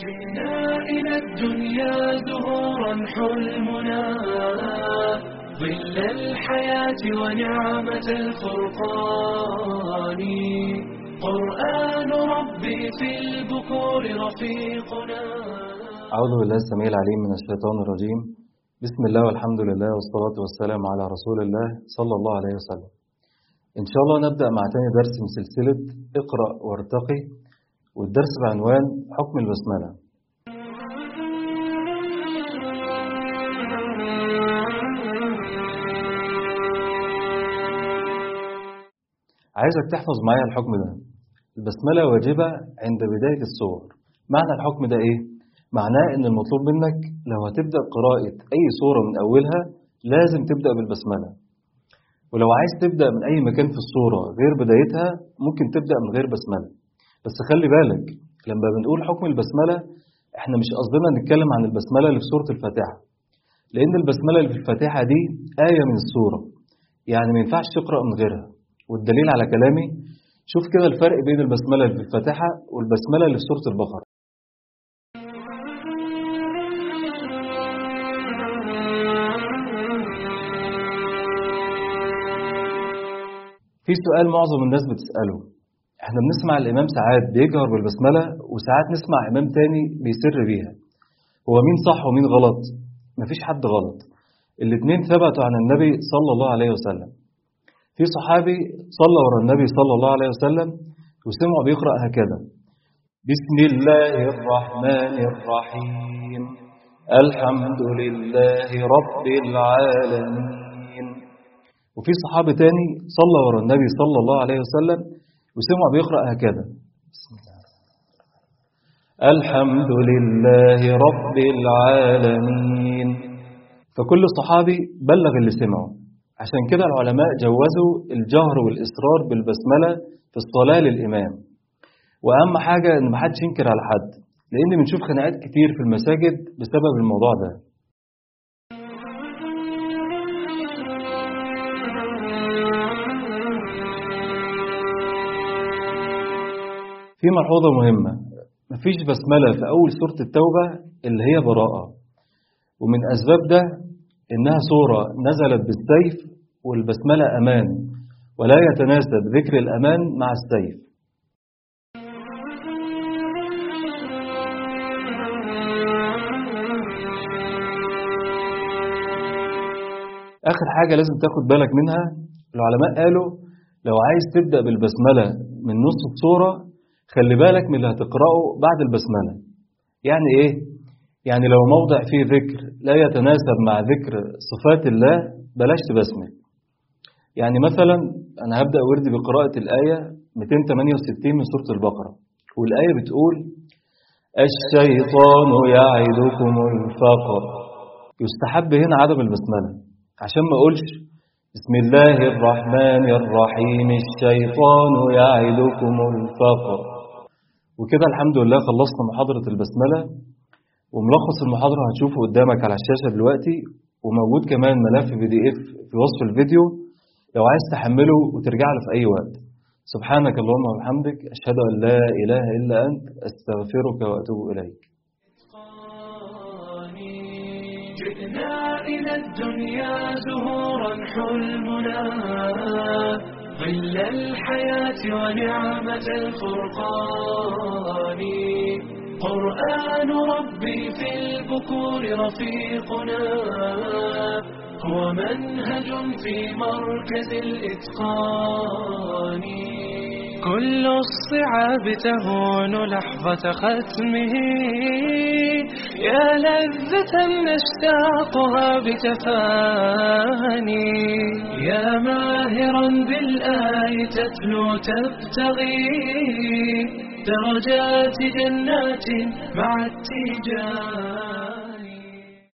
جئنا إلى الدنيا زهورا حلمنا ظل الحياة ونعمة الفرقان قرآن ربي في البكور رفيقنا أعوذ بالله السميع العليم من الشيطان الرجيم بسم الله والحمد لله والصلاة والسلام على رسول الله صلى الله عليه وسلم إن شاء الله نبدأ مع تاني درس من سلسلة اقرأ وارتقي والدرس بعنوان حكم البسملة عايزك تحفظ معايا الحكم ده البسملة واجبة عند بداية السور معنى الحكم ده ايه؟ معناه ان المطلوب منك لو هتبدأ قراءة اي سورة من اولها لازم تبدأ بالبسملة ولو عايز تبدأ من اي مكان في السورة غير بدايتها ممكن تبدأ من غير بسملة بس خلي بالك لما بنقول حكم البسملة احنا مش قصدنا نتكلم عن البسملة اللي في سورة الفاتحة لان البسملة اللي في الفاتحة دي آية من السورة يعني ما ينفعش تقرأ من غيرها والدليل على كلامي شوف كده الفرق بين البسملة اللي في الفاتحة والبسملة اللي في سورة البقرة في سؤال معظم الناس بتسأله احنا بنسمع الإمام ساعات بيجهر بالبسملة وساعات نسمع إمام تاني بيسر بيها هو مين صح ومين غلط مفيش حد غلط الاتنين ثبتوا عن النبي صلى الله عليه وسلم في صحابي صلى ورا النبي صلى الله عليه وسلم وسمعه بيقرأ هكذا بسم الله الرحمن الرحيم الحمد لله رب العالمين وفي صحابي تاني صلى ورا النبي صلى الله عليه وسلم وسمعه بيقرأ هكذا بسم الله الحمد لله رب العالمين فكل صحابي بلغ اللي سمعه عشان كده العلماء جوزوا الجهر والإصرار بالبسملة في الصلاة للإمام وأهم حاجة إن محدش ينكر على حد لأن بنشوف خناقات كتير في المساجد بسبب الموضوع ده في ملحوظة مهمة مفيش بسملة في أول سورة التوبة اللي هي براءة ومن أسباب ده إنها سورة نزلت بالسيف والبسملة أمان ولا يتناسب ذكر الأمان مع السيف آخر حاجة لازم تاخد بالك منها العلماء قالوا لو عايز تبدأ بالبسملة من نص السورة خلي بالك من اللي هتقرأه بعد البسملة يعني إيه؟ يعني لو موضع فيه ذكر لا يتناسب مع ذكر صفات الله بلاش تبسمل يعني مثلا أنا هبدأ وردي بقراءة الآية 268 من سورة البقرة والآية بتقول الشيطان يعدكم الفقر يستحب هنا عدم البسملة عشان ما أقولش بسم الله الرحمن الرحيم الشيطان يعدكم الفقر وكده الحمد لله خلصنا محاضرة البسملة وملخص المحاضرة هتشوفه قدامك على الشاشة دلوقتي وموجود كمان ملف بي دي اف في وصف الفيديو لو عايز تحمله وترجع له في أي وقت سبحانك اللهم وبحمدك أشهد أن لا إله إلا أنت أستغفرك وأتوب إليك جئنا إلى الدنيا زهورا حلمنا ظل الحياة ونعمة الفرقان قرآن ربي في البكور رفيقنا هو منهج في مركز الإتقان كل الصعاب تهون لحظة ختمه يا لذة نشتاقها بتفاني يا ماهرا بالآي تتلو تبتغي درجات جنات مع التجار